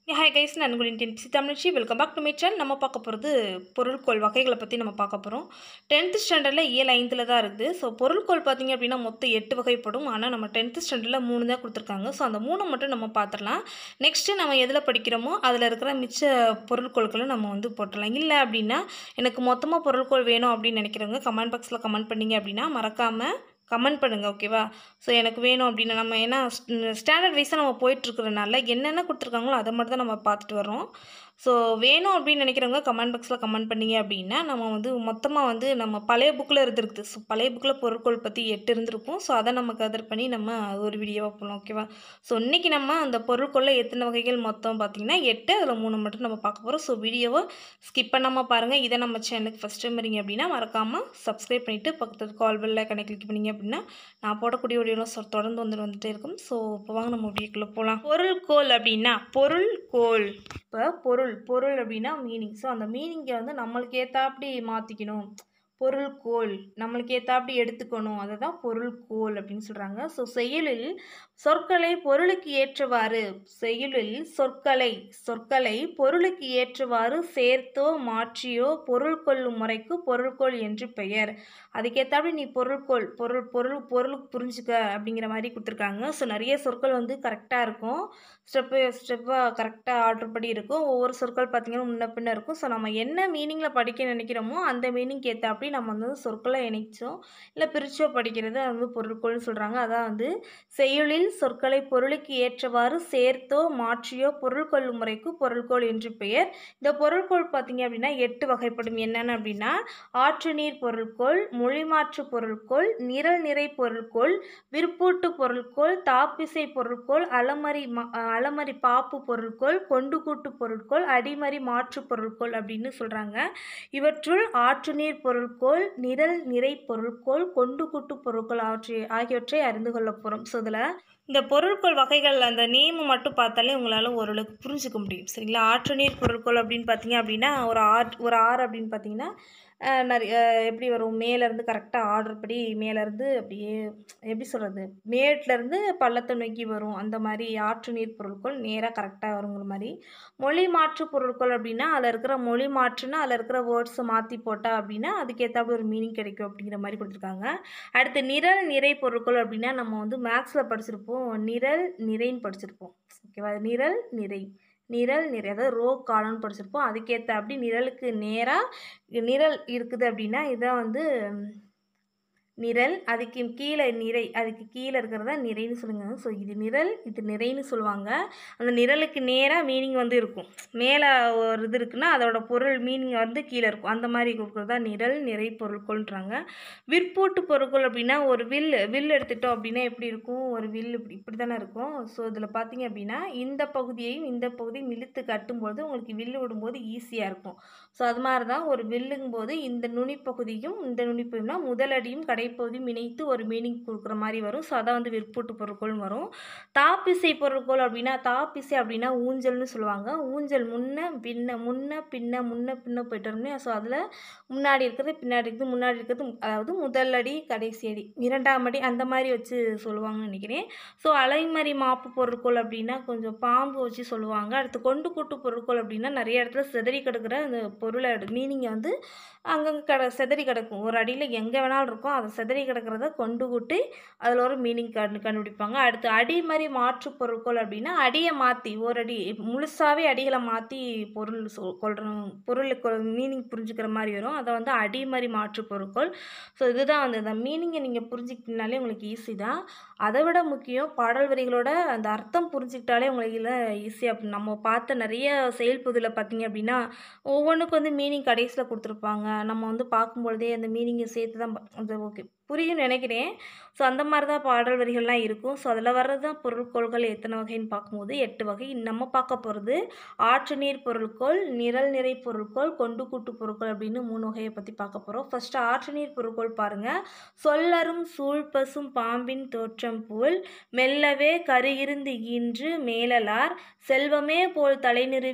hi guys நான் உங்களின் tenth தமிழ்ச்சி welcome back to my channel நம்ம பார்க்க போகிறது பொருள்கோள் வகைகளை பற்றி நம்ம பார்க்க போகிறோம் டென்த்து ஸ்டாண்டர்டில் ஏழு ஐந்தில் தான் இருக்குது ஸோ பொருள்கோள் பார்த்தீங்க அப்படின்னா மொத்தம் எட்டு வகைப்படும் ஆனால் நம்ம டென்த்து ஸ்டாண்டர்டில் மூணு தான் கொடுத்துருக்காங்க ஸோ அந்த மூணு மட்டும் நம்ம பார்த்துடலாம் நெக்ஸ்ட்டு நம்ம எதில் படிக்கிறோமோ அதில் இருக்கிற மிச்ச பொருட்கோள்களை நம்ம வந்து போட்டுடலாம் இல்லை அப்படின்னா எனக்கு மொத்தமாக பொருட்கோள் வேணும் அப்படின்னு நினைக்கிறவங்க கமெண்ட் பாக்ஸில் கமெண்ட் பண்ணீங்க அப்படின்னா மறக்காமல் கமெண்ட் பண்ணுங்கள் ஓகேவா ஸோ எனக்கு வேணும் அப்படின்னு நம்ம ஏன்னா ஸ்டாண்டர்ட் வைஸாக நம்ம போயிட்டுருக்கிறனால என்னென்ன கொடுத்துருக்காங்களோ அதை மட்டும் தான் நம்ம பார்த்துட்டு வரோம் ஸோ வேணும் அப்படின்னு நினைக்கிறவங்க கமெண்ட் பாக்ஸில் கமெண்ட் பண்ணீங்க அப்படின்னா நம்ம வந்து மொத்தமாக வந்து நம்ம பழைய புக்கில் இருந்திருக்குது ஸோ பழைய புக்கில் பொருட்கள் பற்றி எட்டு இருந்திருக்கும் ஸோ அதை நம்ம கதர் பண்ணி நம்ம அது ஒரு வீடியோவாக போடலாம் ஓகேவா ஸோ இன்றைக்கி நம்ம அந்த பொருட்களில் எத்தனை வகைகள் மொத்தம் பார்த்திங்கன்னா எட்டு அதில் மூணு மட்டும் நம்ம பார்க்க போகிறோம் ஸோ வீடியோவை ஸ்கிப் பண்ணாமல் பாருங்கள் இதை நம்ம சேனலுக்கு ஃபஸ்ட் டைம் வரீங்க அப்படின்னா மறக்காமல் சப்ஸ்கிரைப் பண்ணிவிட்டு பக்கத்து கால் பெல்ல கணக்கு கிளிக் பண்ணிங்க அப்படின்னா நான் போடக்கூடிய வீடியோலாம் சொ- தொடர்ந்து வந்து வந்துட்டே இருக்கும் ஸோ இப்போ வாங்க நம்ம வீடியோக்குள்ளே போகலாம் பொருள்கோள் அப்படின்னா பொருள்கோள் இப்போ பொருள் பொருள் அப்படின்னா மீனிங் ஸோ அந்த மீனிங்கை வந்து நம்மளுக்கு ஏற்றாப்படி மாற்றிக்கணும் பொருள்கோள் நம்மளுக்கு ஏற்றாப்படி எடுத்துக்கணும் அதை தான் பொருள்கோள் அப்படின்னு சொல்கிறாங்க ஸோ செயலில் சொற்களை பொருளுக்கு ஏற்றவாறு செயலில் சொற்களை சொற்களை பொருளுக்கு ஏற்றவாறு சேர்த்தோ மாற்றியோ பொருள் கொள்ளும் முறைக்கு பொருள்கோள் என்று பெயர் அதுக்கேற்றாப்படி நீ பொருள்கோள் பொருள் பொருள் பொருளுக்கு புரிஞ்சுக்க அப்படிங்கிற மாதிரி கொடுத்துருக்காங்க ஸோ நிறைய சொற்கள் வந்து கரெக்டாக இருக்கும் ஸ்டெப்பு ஸ்டெப்பாக கரெக்டாக ஆர்டர் படி இருக்கும் ஒவ்வொரு சொற்கள் பார்த்திங்கன்னா முன்ன பின்ன இருக்கும் ஸோ நம்ம என்ன மீனிங்கில் படிக்க நினைக்கிறோமோ அந்த மீனிங் ஏற்றாப்படி நம்ம வந்து சொற்களை இணைச்சோம் இல்லை பிரிச்சோ படிக்கிறது அது வந்து பொருட்கோள்னு சொல்கிறாங்க அதான் வந்து செய்யுளில் சொற்களை பொருளுக்கு ஏற்றவாறு சேர்த்தோ மாற்றியோ பொருள் கொள்ளும் முறைக்கு பொருள்கோள் என்று பெயர் இந்த பொருள்கோள் பார்த்தீங்க அப்படின்னா எட்டு வகைப்படும் என்னென்ன அப்படின்னா ஆற்று நீர் பொருள்கோள் மொழிமாற்று பொருள்கோள் நிரல் நிறை பொருள்கோள் விற்பூட்டு பொருட்கோள் தாப்பிசை பொருட்கோள் அலமரி ம- அஹ் அலமரி பாப்பு பொருட்கோள் கொண்டு கூட்டு பொருட்கோள் அடிமறி மாற்று பொருட்கோள் அப்படின்னு சொல்கிறாங்க இவற்றுள் ஆற்று நீர் பொருட்கோள் நிரல் நிறை பொருட்கோள் கொண்டு கூட்டு பொருட்கோள் ஆகிய ஆகியவற்றை அறிந்து கொள்ள போகிறோம் ஸோ இதில் இந்த பொருட்கோள் வகைகள் அந்த நேம் மட்டும் பார்த்தாலே உங்களால் ஓரளவுக்கு புரிஞ்சுக்க முடியும் சரிங்களா ஆற்று நீர் பொருட்கோள் அப்படின்னு பார்த்தீங்க அப்படின்னா ஒரு ஆறு ஒரு ஆறு அப்படின்னு பார்த்தீங்கன்னா அஹ், நிறைய அஹ், எப்படி வரும் மேலேருந்து கரெக்டாக ஆர்டர் படி மேலேருந்து அப்படியே எப்படி சொல்கிறது மேட்லேருந்து பள்ளத்தை நோக்கி வரும் அந்த மாதிரி ஆற்று நீர் பொருட்கள் நேராக கரெக்டாக வருங்கிற மாதிரி மொழி மாற்று பொருட்கள் அப்படின்னா அதில் இருக்கிற மொழி மாற்றுனா அதில் இருக்கிற வேர்ட்ஸை மாற்றி போட்டா அப்படின்னா அதுக்கேற்றாப்புல ஒரு மீனிங் கிடைக்கும் அப்படிங்கிற மாதிரி கொடுத்துருக்காங்க அடுத்து நிரல் நிறை பொருட்கள் அப்படின்னா நம்ம வந்து மேக்ஸில் படிச்சிருப்போம் நிரல் நிறைன்னு படிச்சிருப்போம் ஓகேவா நிரல் நிறை நிரல் நிறை அதாவது ரோ காலம்னு படிச்சிருப்போம் அதுக்கேற்ற அப்படி நிரலுக்கு நேராக நிரல் இருக்குது அப்படின்னா இதான் வந்து ம், நிரல் அதுக்கு கீழே நிறை அதுக்கு கீழே இருக்கிறதா நிறைன்னு சொல்லுங்க ஸோ இது நிரல் இது நிறைன்னு சொல்லுவாங்க அந்த நிரலுக்கு நேராக மீனிங் வந்து இருக்கும் மேலே ஒரு இது இருக்குன்னா அதோட பொருள் மீனிங் வந்து கீழே இருக்கும் அந்த மாதிரி கொடுக்குறதா நிரல் நிறை பொருட்கள்ன்றாங்க விற்பூட்டு பொருட்கள் அப்படின்னா ஒரு வில் வில் எடுத்துட்டோம் அப்படின்னா எப்படி இருக்கும் ஒரு வில் இப்படி இப்படி தானே இருக்கும் ஸோ இதில் பார்த்தீங்க அப்படின்னா இந்த பகுதியையும் இந்த பகுதியும் இழுத்து கட்டும்போது உங்களுக்கு வில்லு விடும்போது ஈஸியாக இருக்கும் ஸோ அது மாதிரி தான் ஒரு வில்லுங்கும் போது இந்த நுனிப்பகுதியும் இந்த நுனிப்பகுதினா முதலடியும் கடைப்பகுதியும் இணைத்து ஒரு மீனிங் கொடுக்குற மாதிரி வரும் ஸோ அதான் வந்து விற்பூட்டு பொருட்கள்னு வரும் தாப்பிசை பொருட்கள் அப்படின்னா தாப்பிசை அப்படின்னா ஊஞ்சல்னு சொல்லுவாங்க ஊஞ்சல் முன்ன பின்ன முன்ன பின்ன முன்ன பின்ன போயிட்டு வரும் ஸோ அதில் முன்னாடி இருக்கிறது பின்னாடி இருக்கிறது முன்னாடி இருக்கிறது அதாவது முதல் அடி கடைசி அடி இரண்டாம் அடி அந்த மாதிரி வச்சு சொல்லுவாங்கன்னு நினைக்கிறேன் ஸோ அலைமறி மாப்பு பொருட்கள் அப்படின்னா கொஞ்சம் பாம்பு வச்சு சொல்லுவாங்க அடுத்து கொண்டு கூட்டு பொருட்கள் அப்படின்னா நிறைய இடத்துல சிதறி கிடக்கிற அந்த பொருளை மீனிங்கை வந்து அங்கங்கே கட சிதறி கிடக்கும் ஒரு அடியில் எங்கே வேணாலும் இருக்கும் அதை சிதறி கிடக்கிறத கொண்டு கூட்டி அதில் ஒரு மீனிங் கண்டு கண்டுபிடிப்பாங்க அடுத்து அடி மாதிரி மாற்று பொருட்கள் அப்படின்னா அடியை மாற்றி ஒரு அடி முழுசாகவே அடிகளை மாற்றி பொருள் சொல் கொள்கிறோம் பொருளுக்கு மீனிங் புரிஞ்சுக்கிற மாதிரி வரும் அதை வந்து அடி மாதிரி மாற்று பொருட்கள் ஸோ இதுதான் வந்து இந்த மீனிங்கை நீங்கள் புரிஞ்சுக்கிட்டனாலே உங்களுக்கு ஈஸி தான் அதை விட முக்கியம் பாடல் வரிகளோட அந்த அர்த்தம் புரிஞ்சுக்கிட்டாலே உங்களுக்கு ஈஸியாக நம்ம பார்த்த நிறைய செயல்புதில் பார்த்தீங்க அப்படின்னா ஒவ்வொன்றுக்கும் வந்து மீனிங் கடைசியில் கொடுத்துருப்பாங்க நம்ம வந்து பார்க்கும்பொழுதே அந்த மீனிங்கை சேர்த்து தான் ப- அது ஓகே புரியும் நினைக்கிறேன் ஸோ அந்த மாதிரி தான் பாடல் வரிகள்லாம் இருக்கும் ஸோ அதில் வர்றது தான் பொருட்கோள்கள் எத்தனை வகைன்னு பார்க்கும்போது எட்டு வகை நம்ம பார்க்க போகிறது ஆற்று நீர் பொருட்கோள் நிரல் நிறை பொருட்கோள் கொண்டு கூட்டு பொருட்கள் அப்படின்னு மூணு வகையை பற்றி பார்க்க போகிறோம் ஃபஸ்ட்டு ஆற்று நீர் பொருட்கோள் பாருங்கள் சொல்லரும் சூழ்பசும் பாம்பின் தோற்றம் போல் மெல்லவே கருகிருந்து ஈன்று மேலலார் செல்வமே போல் தலை நிறுவி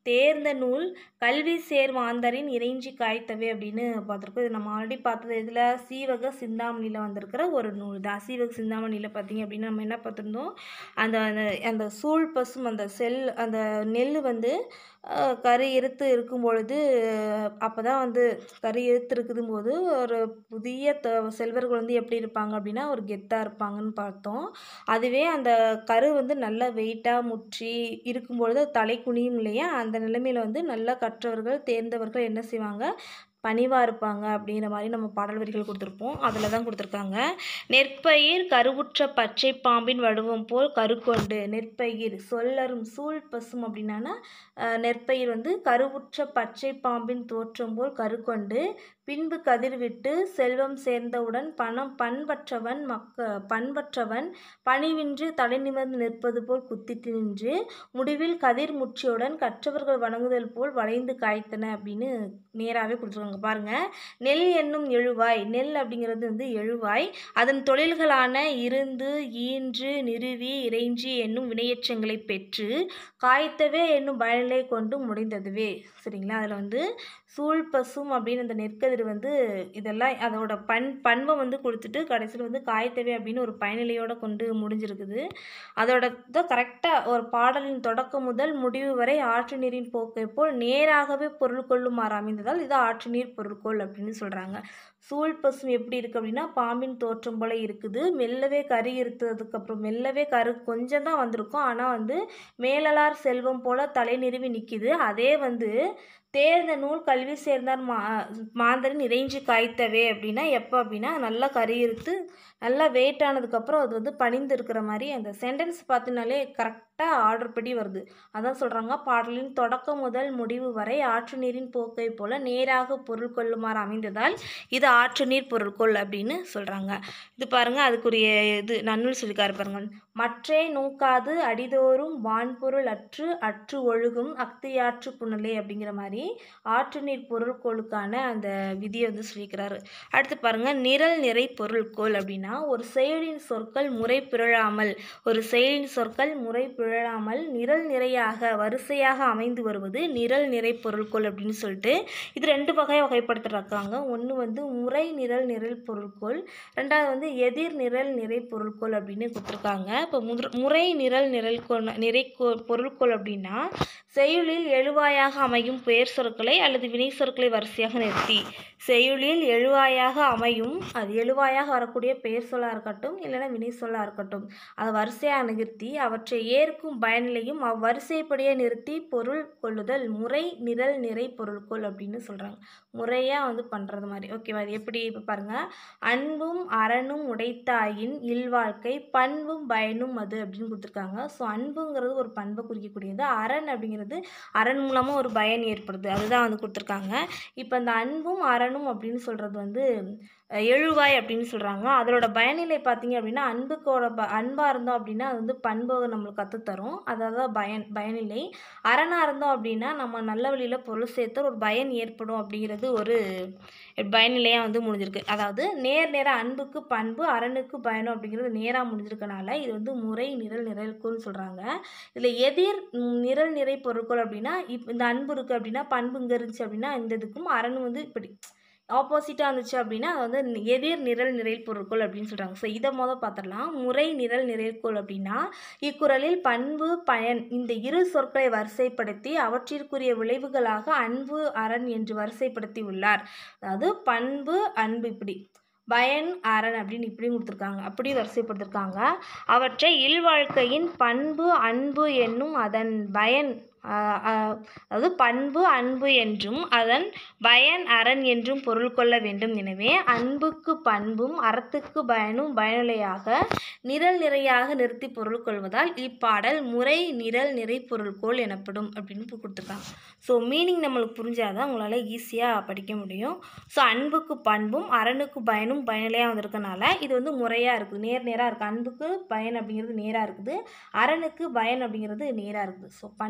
தேர்ந்த நூல் கல்வி சேர் மாந்தரின் இறைஞ்சி காய்த்தவே அப்படின்னு பார்த்துருக்கோம் இது நம்ம ஆல்ரெடி பார்த்தது இதில் சீவக சிந்தாமணியில் வந்திருக்கிற ஒரு நூல் தான் சீவக சிந்தாமணியில் பார்த்தீங்க அப்படின்னா நம்ம என்ன பார்த்துருந்தோம் அந்த அந்த அந்த சூழ் பசும் அந்த செல் அந்த நெல் வந்து அஹ், கரு இருத்து இருக்கும் பொழுது அப்போ தான் வந்து கரு இருத்து இருக்குதும் போது ஒரு புதிய த செல்வர்கள் வந்து எப்படி இருப்பாங்க அப்படின்னா ஒரு கெத்தாக இருப்பாங்கன்னு பார்த்தோம் அதுவே அந்த கரு வந்து நல்லா வெயிட்டாக முற்றி இருக்கும்பொழுது அது தலை குனியும் இல்லையா அந்த நிலைமையில் வந்து நல்லா கற்றவர்கள் தேர்ந்தவர்கள் என்ன செய்வாங்க பணிவாக இருப்பாங்க அப்படிங்கிற மாதிரி நம்ம பாடல் வரிகள் கொடுத்துருப்போம் அதில் தான் கொடுத்துருக்காங்க நெற்பயிர் கருவுற்ற பச்சை பாம்பின் வடிவம் போல் கருக்கொண்டு நெற்பயிர் சொல்லரும் சூழ் பசும் அப்படின்னா அஹ், நெற்பயிர் வந்து கருவுற்ற பச்சை பாம்பின் தோற்றம் போல் கருக்கொண்டு பின்பு கதிர்விட்டு செல்வம் சேர்ந்தவுடன் பணம் பண்பற்றவன் மக்க பண்பற்றவன் பணிவின்றி தலை நிமிர்ந்து நிற்பது போல் குத்திட்டு நின்று முடிவில் கதிர் முற்றியுடன் கற்றவர்கள் வணங்குதல் போல் வளைந்து காய்த்தன அப்படின்னு நேராகவே கொடுத்துருக்காங்க பாருங்க நெல் என்னும் எழுவாய் நெல் அப்படிங்கிறது வந்து எழுவாய் அதன் தொழில்களான இருந்து ஈன்று நிறுவி இறைஞ்சி என்னும் வினையேற்றங்களை பெற்று காய்த்தவே என்னும் பயனிலை கொண்டு முடிந்ததுவே சரிங்களா அதில் வந்து சூழ் பசும் அப்படின்னு அந்த நெற்கதிர் வந்து இதெல்லாம் அதோட பண் பண்பை வந்து கொடுத்துட்டு கடைசியில் வந்து காய்த்தவே அப்படின்னு ஒரு பயனிலையோட கொண்டு முடிஞ்சிருக்குது அதோட தான் கரெக்டாக ஒரு பாடலின் தொடக்கம் முதல் முடிவு வரை ஆற்று நீரின் போக்கை போல் நேராகவே பொருள் கொள்ளுமாறு அமைந்ததால் இது ஆற்று நீர் பொருட்கோள் அப்படின்னு சொல்கிறாங்க சூழ் பசும் எப்படி இருக்குது அப்படின்னா பாம்பின் தோற்றம் போல இருக்குது மெல்லவே கரு இருத்ததுக்கு அப்புறம் மெல்லவே கரு கொஞ்சம் தான் வந்திருக்கும் ஆனால் வந்து மேலலார் செல்வம் போல தலை நிறுவி நிற்கிது அதே வந்து தேர்ந்த நூல் கல்வி சேர்ந்தார் மா மாந்தரின் இறைஞ்சி காய்த்தவே அப்படின்னா எப்போ அப்படின்னா நல்லா கறி இருத்து நல்லா வெயிட் ஆனதுக்கப்புறம் அது வந்து பணிந்து இருக்கிற மாதிரி அந்த சென்டென்ஸ் பார்த்தினாலே கரெக்டாக ஆர்டர் படி வருது அதான் சொல்கிறாங்க பாடலின் தொடக்கம் முதல் முடிவு வரை ஆற்று நீரின் போக்கை போல நேராக பொருள் கொள்ளுமாறு அமைந்ததால் இது ஆற்று நீர் பொருட்கொள் அப்படின்னு சொல்கிறாங்க இது பாருங்க அதுக்குரிய இது நன்னூல் சொல்லிக்காரு பாருங்க மற்றே நோக்காது அடிதோறும் வான்பொருள் அற்று அற்று ஒழுகும் அக்தியாற்று புனலே அப்படிங்கிற மாதிரி ஆற்று நீர் பொருட்கோளுக்கான அந்த விதியை வந்து சொல்லிக்கிறாரு அடுத்து பாருங்க நிரல் நிறை பொருட்கோள் அப்படின்னா ஒரு செயலின் சொற்கள் முறை பிறழாமல் ஒரு செயலின் சொற்கள் முறை பிறழாமல் நிரல் நிறையாக வரிசையாக அமைந்து வருவது நிரல் நிறை பொருட்கோள் அப்படின்னு சொல்லிட்டு இது ரெண்டு வகையாக வகைப்படுத்திருக்காங்க ஒன்று வந்து முறை நிரல் நிரல் பொருட்கோள் ரெண்டாவது வந்து எதிர் நிரல் நிறை பொருட்கோள் அப்படின்னு கொடுத்துருக்காங்க இப்போ முற முறை நிரல் நிரல் நிறை பொருட்கோள் அப்படின்னா செய்யுளில் எழுவாயாக அமையும் பெயர் சொற்களை அல்லது வினை சொற்களை வரிசையாக நிறுத்தி செய்யுளில் எழுவாயாக அமையும் அது எழுவாயாக வரக்கூடிய பெயர் சொல்லாக இருக்கட்டும் இல்லைன்னா வினை சொல்லாக இருக்கட்டும் அதை வரிசையாக நிறுத்தி அவற்றை ஏற்கும் பயனிலையும் அவ்வரிசைப்படியே நிறுத்தி பொருள் கொள்ளுதல் முறை நிரல் நிறை பொருட்கோள் அப்படின்னு சொல்கிறாங்க முறையாக வந்து பண்ணுறது மாதிரி ஓகேவா அது எப்படி இப்போ பாருங்கள் அன்பும் அறனும் உடைத்தாயின் இல்வாழ்க்கை பண்பும் பயனும் அது அப்படின்னு கொடுத்துருக்காங்க ஸோ அன்புங்கிறது ஒரு பண்பை குறிக்கக்கூடியது அரண் அப்படிங்கிறது அரண் மூலமாக ஒரு பயன் ஏற்படுது அதுதான் வந்து கொடுத்துருக்காங்க இப்போ இந்த அன்பும் அறனும் அப்படின்னு சொல்கிறது வந்து அஹ், எழுவாய் அப்படின்னு சொல்கிறாங்க அதோட பயனிலை பார்த்தீங்க அப்படின்னா அன்புக்கோட ப அன்பாக இருந்தோம் அப்படின்னா அது வந்து பண்பை நம்மளுக்கு கற்றுத்தரும் அதாவது பயன் பயனிலை அரணாக இருந்தோம் அப்படின்னா நம்ம நல்ல வழியில் பொருள் சேர்த்து ஒரு பயன் ஏற்படும் அப்படிங்கிறது ஒரு பயனிலையாக வந்து முடிஞ்சிருக்கு அதாவது நேர் நேராக அன்புக்கு பண்பு அரணுக்கு பயணம் அப்படிங்கிறது நேராக முடிஞ்சிருக்கனால இது வந்து முறை நிரல் நிரல்குன்னு சொல்கிறாங்க இதில் எதிர் ம், நிரல் நிறை பொருட்கள் அப்படின்னா இப் இந்த அன்பு இருக்குது அப்படின்னா பண்பு இங்கே இருந்துச்சு அப்படின்னா இந்த இதுக்கும் அரண் வந்து இப்படி ஆப்போசிட்டாக இருந்துச்சு அப்படின்னா அது வந்து நி- எதிர் நிரல் நிரல் பொருட்கள் அப்படின்னு சொல்கிறாங்க ஸோ இதை மொதல் பார்த்துடலாம் முறை நிரல் நிரல்கோள் அப்படின்னா இக்குறளில் பண்பு பயன் இந்த இரு சொற்களை வரிசைப்படுத்தி அவற்றிற்குரிய விளைவுகளாக அன்பு அரண் என்று வரிசைப்படுத்தி உள்ளார் அதாவது பண்பு அன்பு இப்படி பயன் அரண் அப்படின்னு இப்படி கொடுத்துருக்காங்க அப்படி வரிசைப்படுத்திருக்காங்க அவற்றை இல்வாழ்க்கையின் பண்பு அன்பு என்னும் அதன் பயன் ஆஹ் ஆஹ் அதாவது பண்பு அன்பு என்றும் அதன் பயன் அரண் என்றும் பொருள் கொள்ள வேண்டும் எனவே அன்புக்கு பண்பும் அறத்துக்கு பயனும் பயனுலையாக நிரல் நிறையாக நிறுத்தி பொருள் கொள்வதால் இப்பாடல் முறை நிரல் நிறை பொருள்கோள் எனப்படும் அப்படின்னு இப்போ கொடுத்துருக்காங்க ஸோ மீனிங் நம்மளுக்கு புரிஞ்சாதான் உங்களால் ஈஸியாக படிக்க முடியும் ஸோ அன்புக்கு பண்பும் அரணுக்கு பயனும் பயனிலையாக வந்திருக்கனால இது வந்து முறையாக இருக்குது நேர் நேராக இருக்குது அன்புக்கு பயன் அப்படிங்கிறது நேராக இருக்குது அரணுக்கு பயன் அப்படிங்கிறது நேராக இருக்குது ஸோ பண்பு பயன்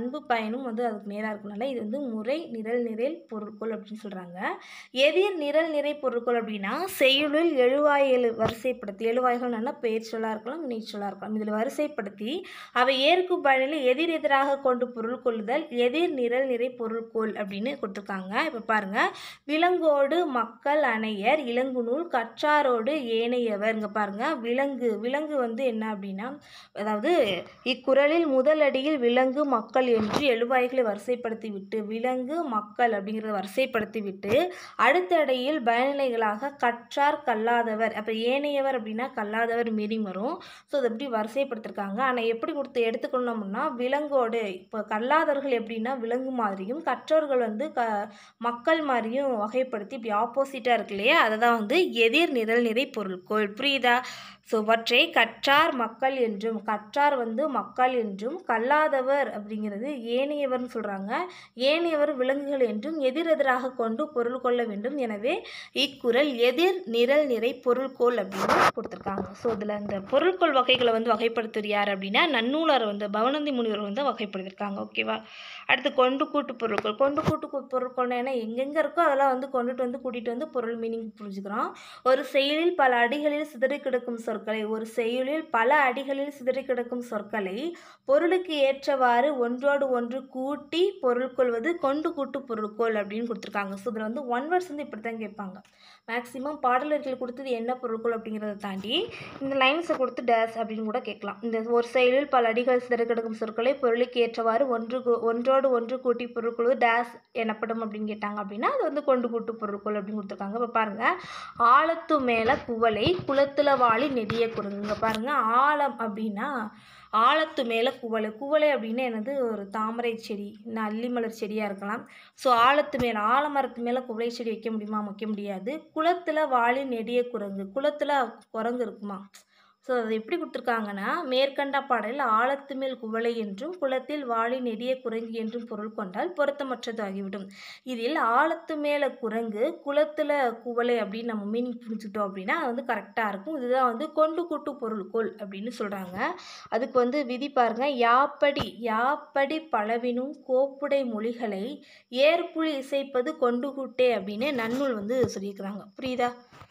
சைனும் வந்து அதுக்கு நேராக இருக்கனால இது வந்து முறை நிரல் நிரல் பொருட்கள் அப்படின்னு சொல்கிறாங்க எதிர் நிரல் நிறை பொருட்கள் அப்படின்னா செய்யுளில் எழுவாய் எழு வரிசைப்படுத்தி எழுவாய்கள்னா பெயர் சொல்லாக இருக்கலாம் வினைச்சொல்லாக இருக்கலாம் இதில் வரிசைப்படுத்தி அவை ஏற்கும் பயனில் எதிர் எதிராக கொண்டு பொருள் கொள்ளுதல் எதிர் நிரல் நிறை பொருட்கோள் அப்படின்னு கொடுத்துருக்காங்க இப்போ பாருங்க விலங்கோடு மக்கள் அணையர் இளங்குநூல் கற்றாரோடு ஏனையவர் இங்கே பாருங்க விலங்கு விலங்கு வந்து என்ன அப்படின்னா அதாவது இக்குறளில் முதல் அடியில் விலங்கு மக்கள் என்று எழுவாய்களை வரிசைப்படுத்தி விட்டு விலங்கு மக்கள் அப்படிங்கிறத வரிசைப்படுத்தி விட்டு அடுத்த அடையில் பயனிலைகளாக கற்றார் கல்லாதவர் அப்போ ஏனையவர் அப்படின்னா கல்லாதவர் மீறி வரும் ஸோ அதை எப்படி வரிசைப்படுத்திருக்காங்க ஆனால் எப்படி கொடுத்து எடுத்துக்கணும்னா விலங்கோடு இப்போ கல்லாதவர்கள் எப்படின்னா விலங்கு மாதிரியும் கற்றவர்கள் வந்து க மக்கள் மாதிரியும் வகைப்படுத்தி இப்படி ஆப்போசிட்டாக இருக்கு இல்லையா அதை தான் வந்து எதிர் நிரல் நிறை பொருட்கள் புரியுதா ஸோ இவற்றை கற்றார் மக்கள் என்றும் கற்றார் வந்து மக்கள் என்றும் கல்லாதவர் அப்படிங்கிறது ஏனையவர்னு சொல்கிறாங்க ஏனையவர் விலங்குகள் என்றும் எதிரெதிராக கொண்டு பொருள் கொள்ள வேண்டும் எனவே இக்குறள் எதிர் நிரல் நிறை பொருள்கோள் அப்படின்னு கொடுத்துருக்காங்க ஸோ இதில் இந்த பொருட்கோள் வகைகளை வந்து வகைப்படுத்துவது யார் அப்படின்னா நன்னூலர் வந்து பவனந்தி முனிவர் வந்து வகைப்படுத்தியிருக்காங்க ஓகேவா அடுத்து கொண்டு கூட்டு பொருட்கள் கொண்டு கூட்டு கு- பொருட்கள்னா ஏன்னா எங்கெங்கே இருக்கோ அதெல்லாம் வந்து கொண்டுட்டு வந்து கூட்டிகிட்டு வந்து பொருள் மீனிங் புரிஞ்சுக்கிறோம் ஒரு செயலில் பல அடிகளில் சிதறி கிடக்கும் சொற்களை ஒரு செயலில் பல அடிகளில் சிதறி கிடக்கும் சொற்களை பொருளுக்கு ஏற்றவாறு ஒன்றோடு ஒன்று கூட்டி பொருள் கொள்வது கொண்டு கூட்டு பொருட்கோள் அப்படின்னு கொடுத்துருக்காங்க ஸோ இதில் வந்து ஒன் வேர்ட்ஸ் வந்து இப்படி தான் கேட்பாங்க மேக்ஸிமம் பாடலர்கள் கொடுத்தது என்ன பொருட்கள் அப்படிங்கிறத தாண்டி இந்த லைன்ஸை கொடுத்து டேஸ் அப்படின்னு கூட கேட்கலாம் இந்த ஒரு செயலில் பல அடிகள் சிதறி கிடக்கும் சொற்களை பொருளுக்கு ஏற்றவாறு ஒன்று கு- ஒன்றோடு ஒன்று கூட்டி பொருட்கொள்வது டேஸ் எனப்படும் அப்படின்னு கேட்டாங்க அப்படின்னா அது வந்து கொண்டு கூட்டு பொருட்கள் அப்படின்னு கொடுத்துருக்காங்க இப்போ பாருங்கள் ஆழத்து மேலே குவளை குளத்துல வாளி நெடிய குரங்குங்க பாருங்க ஆழம் அப்படின்னா ஆழத்து மேலே குவளை குவளை அப்படின்னா என்னது ஒரு தாமரை செடி இல்ல அல்லிமலர் செடியாக இருக்கலாம் ஸோ ஆழத்து மேலே ஆலமரத்து மேலே குவளை செடி வைக்க முடியுமா வைக்க முடியாது குளத்தில் வாளி நெடிய குரங்கு குளத்தில் குரங்கு இருக்குமா ஸோ அது எப்படி கொடுத்துருக்காங்கன்னா மேற்கண்ட பாடலில் ஆழத்து மேல் குவளை என்றும் குளத்தில் வாளி நெடிய குரங்கு என்றும் பொருள் கொண்டால் பொருத்தமற்றது ஆகிவிடும் இதில் ஆழத்து மேலே குரங்கு குளத்தில் குவளை அப்படின்னு நம்ம மீனிங் புரிஞ்சுக்கிட்டோம் அப்படின்னா அது வந்து கரெக்டாக இருக்கும் இதுதான் வந்து கொண்டு கூட்டு பொருள்கோள் அப்படின்னு சொல்கிறாங்க அதுக்கு வந்து விதி பாருங்க யாப்படி யாப்படி பலவினும் கோப்புடை மொழிகளை ஏற்புலி இசைப்பது கொண்டு கூட்டே அப்படின்னு நன்னூல் வந்து சொல்லியிருக்கிறாங்க புரியுதா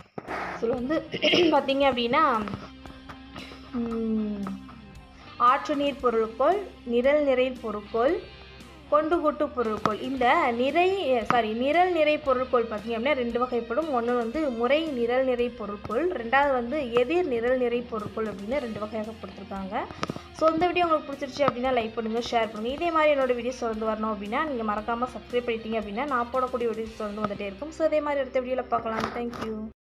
ஸோ வந்து பார்த்தீங்க அப்படின்னா ம், ஆற்று நீர் பொருட்கோள் நிரல் நிறை பொருட்கோள் கொண்டு கூட்டு பொருட்கோள் இந்த நிறை சாரி நிரல் நிறை பொருட்கோள் பார்த்தீங்க அப்படின்னா ரெண்டு வகைப்படும் ஒன்று வந்து முறை நிரல் நிறை பொருட்கோள் ரெண்டாவது வந்து எதிர் நிரல் நிறை பொருட்கோள் அப்படின்னு ரெண்டு வகையாக கொடுத்துருக்காங்க ஸோ இந்த வீடியோ உங்களுக்கு பிடிச்சிருச்சு அப்படின்னா லைக் பண்ணுங்கள் ஷேர் பண்ணுங்கள் இதே மாதிரி என்னோட வீடியோஸ் தொடர்ந்து வரணும் அப்படின்னா நீங்கள் மறக்காமல் சப்ஸ்கிரைப் பண்ணிட்டீங்க அப்படின்னா நான் போடக்கூடிய வீடியோஸ் தொடர்ந்து வந்துட்டே இருக்கும் ஸோ அதே மாதிரி அடுத்த வீடியோவில் பார்க்கலாம் தேங்க்யூ